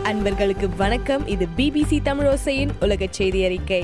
அன்பர்களுக்கு வணக்கம் இது பிபிசி தமிழோசையின் உலக செய்தி அறிக்கை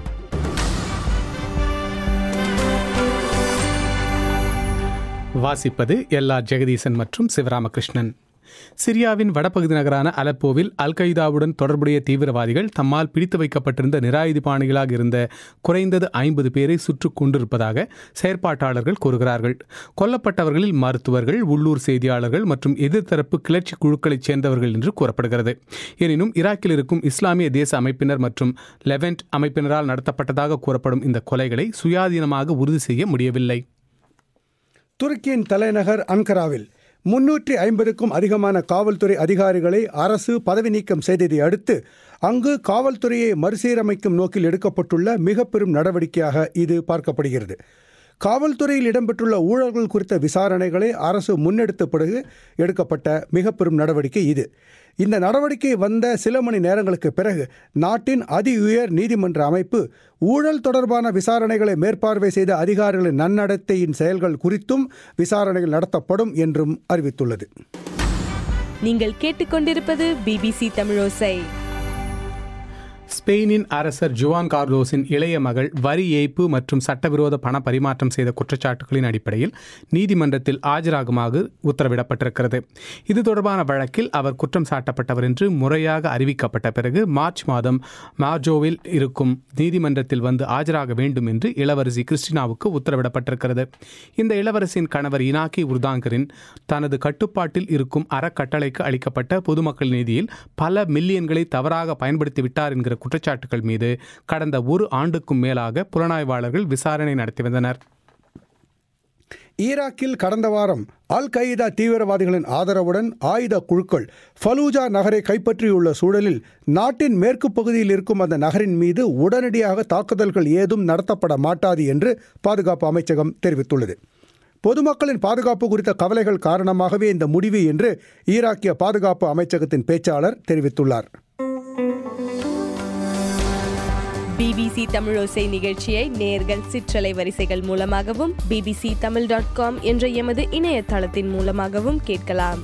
வாசிப்பது எல்லா ஜெகதீசன் மற்றும் சிவராமகிருஷ்ணன் சிரியாவின் வடபகுதி நகரான அலப்போவில் அல் கைதாவுடன் தொடர்புடைய தீவிரவாதிகள் தம்மால் பிடித்து வைக்கப்பட்டிருந்த நிராயுதிபாணிகளாக இருந்த குறைந்தது ஐம்பது பேரை சுற்றுக் கொண்டிருப்பதாக செயற்பாட்டாளர்கள் கூறுகிறார்கள் கொல்லப்பட்டவர்களில் மருத்துவர்கள் உள்ளூர் செய்தியாளர்கள் மற்றும் எதிர்த்தரப்பு கிளர்ச்சி குழுக்களைச் சேர்ந்தவர்கள் என்று கூறப்படுகிறது எனினும் ஈராக்கில் இருக்கும் இஸ்லாமிய தேச அமைப்பினர் மற்றும் லெவன்ட் அமைப்பினரால் நடத்தப்பட்டதாக கூறப்படும் இந்த கொலைகளை சுயாதீனமாக உறுதி செய்ய முடியவில்லை துருக்கியின் தலைநகர் அன்கராவில் முன்னூற்றி ஐம்பதுக்கும் அதிகமான காவல்துறை அதிகாரிகளை அரசு பதவி நீக்கம் செய்ததை அடுத்து அங்கு காவல்துறையை மறுசீரமைக்கும் நோக்கில் எடுக்கப்பட்டுள்ள மிக பெரும் நடவடிக்கையாக இது பார்க்கப்படுகிறது காவல்துறையில் இடம்பெற்றுள்ள ஊழல்கள் குறித்த விசாரணைகளை அரசு முன்னெடுத்த பிறகு எடுக்கப்பட்ட மிக பெரும் நடவடிக்கை இது இந்த நடவடிக்கை வந்த சில மணி நேரங்களுக்கு பிறகு நாட்டின் அதி உயர் நீதிமன்ற அமைப்பு ஊழல் தொடர்பான விசாரணைகளை மேற்பார்வை செய்த அதிகாரிகளின் நன்னடத்தையின் செயல்கள் குறித்தும் விசாரணைகள் நடத்தப்படும் என்றும் அறிவித்துள்ளது நீங்கள் கேட்டுக்கொண்டிருப்பது பிபிசி தமிழோசை ஸ்பெயினின் அரசர் ஜுவான் கார்லோஸின் இளைய மகள் வரி ஏய்ப்பு மற்றும் சட்டவிரோத பண பரிமாற்றம் செய்த குற்றச்சாட்டுகளின் அடிப்படையில் நீதிமன்றத்தில் ஆஜராகுமாறு உத்தரவிடப்பட்டிருக்கிறது இது தொடர்பான வழக்கில் அவர் குற்றம் சாட்டப்பட்டவர் என்று முறையாக அறிவிக்கப்பட்ட பிறகு மார்ச் மாதம் மார்ஜோவில் இருக்கும் நீதிமன்றத்தில் வந்து ஆஜராக வேண்டும் என்று இளவரசி கிறிஸ்டினாவுக்கு உத்தரவிடப்பட்டிருக்கிறது இந்த இளவரசியின் கணவர் இனாக்கி உர்தாங்கரின் தனது கட்டுப்பாட்டில் இருக்கும் அறக்கட்டளைக்கு அளிக்கப்பட்ட பொதுமக்கள் நிதியில் பல மில்லியன்களை தவறாக பயன்படுத்தி விட்டார் என்கிற குற்றச்சாட்டுகள் மீது கடந்த ஒரு ஆண்டுக்கும் மேலாக புலனாய்வாளர்கள் விசாரணை நடத்தி வந்தனர் ஈராக்கில் கடந்த வாரம் அல் கைதா தீவிரவாதிகளின் ஆதரவுடன் ஆயுத குழுக்கள் ஃபலூஜா நகரை கைப்பற்றியுள்ள சூழலில் நாட்டின் மேற்கு பகுதியில் இருக்கும் அந்த நகரின் மீது உடனடியாக தாக்குதல்கள் ஏதும் நடத்தப்பட மாட்டாது என்று பாதுகாப்பு அமைச்சகம் தெரிவித்துள்ளது பொதுமக்களின் பாதுகாப்பு குறித்த கவலைகள் காரணமாகவே இந்த முடிவு என்று ஈராக்கிய பாதுகாப்பு அமைச்சகத்தின் பேச்சாளர் தெரிவித்துள்ளார் பிபிசி தமிழோசை நிகழ்ச்சியை நேர்கள் சிற்றலை வரிசைகள் மூலமாகவும் பிபிசி தமிழ் டாட் காம் என்ற எமது இணையதளத்தின் மூலமாகவும் கேட்கலாம்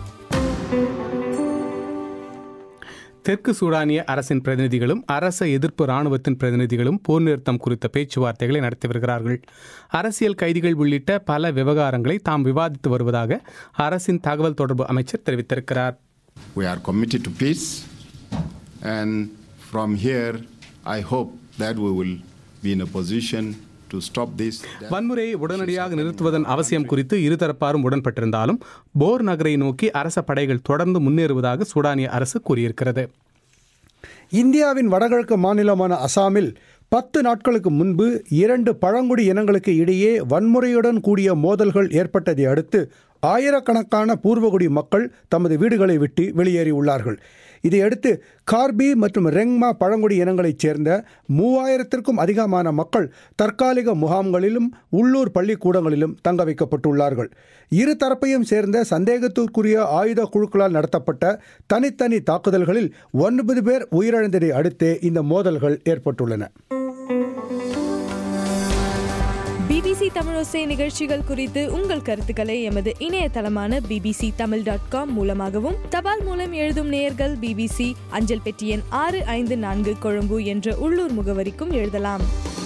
தெற்கு சூடானிய அரசின் பிரதிநிதிகளும் அரச எதிர்ப்பு இராணுவத்தின் பிரதிநிதிகளும் போர் நிறுத்தம் குறித்த பேச்சுவார்த்தைகளை நடத்தி வருகிறார்கள் அரசியல் கைதிகள் உள்ளிட்ட பல விவகாரங்களை தாம் விவாதித்து வருவதாக அரசின் தகவல் தொடர்பு அமைச்சர் தெரிவித்திருக்கிறார் We are committed to peace, and from here, I hope that we will be in a position to stop this. வன்முறையை உடனடியாக நிறுத்துவதன் அவசியம் குறித்து இருதரப்பாரும் உடன்பட்டிருந்தாலும் போர் நகரை நோக்கி அரச படைகள் தொடர்ந்து முன்னேறுவதாக சூடானிய அரசு கூறியிருக்கிறது இந்தியாவின் வடகிழக்கு மாநிலமான அசாமில் பத்து நாட்களுக்கு முன்பு இரண்டு பழங்குடி இனங்களுக்கு இடையே வன்முறையுடன் கூடிய மோதல்கள் ஏற்பட்டதை அடுத்து ஆயிரக்கணக்கான பூர்வகுடி மக்கள் தமது வீடுகளை விட்டு வெளியேறியுள்ளார்கள் இதையடுத்து கார்பி மற்றும் ரெங்மா பழங்குடி இனங்களைச் சேர்ந்த மூவாயிரத்திற்கும் அதிகமான மக்கள் தற்காலிக முகாம்களிலும் உள்ளூர் பள்ளிக்கூடங்களிலும் தங்க வைக்கப்பட்டுள்ளார்கள் இரு தரப்பையும் சேர்ந்த சந்தேகத்திற்குரிய ஆயுத குழுக்களால் நடத்தப்பட்ட தனித்தனி தாக்குதல்களில் ஒன்பது பேர் உயிரிழந்ததை அடுத்தே இந்த மோதல்கள் ஏற்பட்டுள்ளன பிபிசி தமிழோசை நிகழ்ச்சிகள் குறித்து உங்கள் கருத்துக்களை எமது இணையதளமான பிபிசி தமிழ் டாட் காம் மூலமாகவும் தபால் மூலம் எழுதும் நேயர்கள் பிபிசி அஞ்சல் பெட்டி எண் ஆறு ஐந்து நான்கு கொழும்பு என்ற உள்ளூர் முகவரிக்கும் எழுதலாம்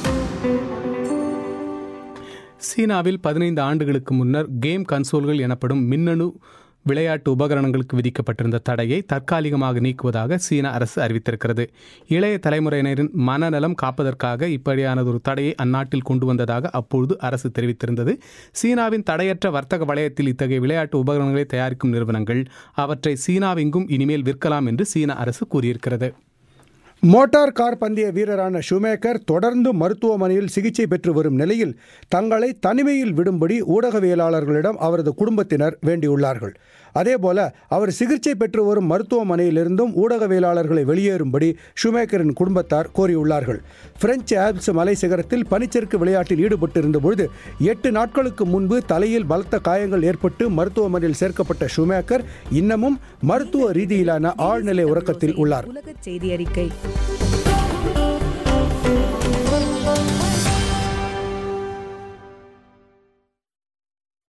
சீனாவில் பதினைந்து ஆண்டுகளுக்கு முன்னர் கேம் கன்சோல்கள் எனப்படும் மின்னணு விளையாட்டு உபகரணங்களுக்கு விதிக்கப்பட்டிருந்த தடையை தற்காலிகமாக நீக்குவதாக சீன அரசு அறிவித்திருக்கிறது இளைய தலைமுறையினரின் மனநலம் காப்பதற்காக இப்படியானதொரு தடையை அந்நாட்டில் கொண்டு வந்ததாக அப்பொழுது அரசு தெரிவித்திருந்தது சீனாவின் தடையற்ற வர்த்தக வலயத்தில் இத்தகைய விளையாட்டு உபகரணங்களை தயாரிக்கும் நிறுவனங்கள் அவற்றை சீனாவெங்கும் இனிமேல் விற்கலாம் என்று சீன அரசு கூறியிருக்கிறது மோட்டார் கார் பந்தய வீரரான ஷுமேக்கர் தொடர்ந்து மருத்துவமனையில் சிகிச்சை பெற்று வரும் நிலையில் தங்களை தனிமையில் விடும்படி ஊடகவியலாளர்களிடம் அவரது குடும்பத்தினர் வேண்டியுள்ளார்கள் அதேபோல அவர் சிகிச்சை பெற்று வரும் மருத்துவமனையிலிருந்தும் ஊடகவியலாளர்களை வெளியேறும்படி ஷுமேக்கரின் குடும்பத்தார் கோரியுள்ளார்கள் பிரெஞ்சு ஆல்ப்ஸ் மலை சிகரத்தில் பனிச்சறுக்கு விளையாட்டில் ஈடுபட்டிருந்த பொழுது எட்டு நாட்களுக்கு முன்பு தலையில் பலத்த காயங்கள் ஏற்பட்டு மருத்துவமனையில் சேர்க்கப்பட்ட ஷுமேக்கர் இன்னமும் மருத்துவ ரீதியிலான ஆழ்நிலை உறக்கத்தில் உள்ளார் உலக செய்தி அறிக்கை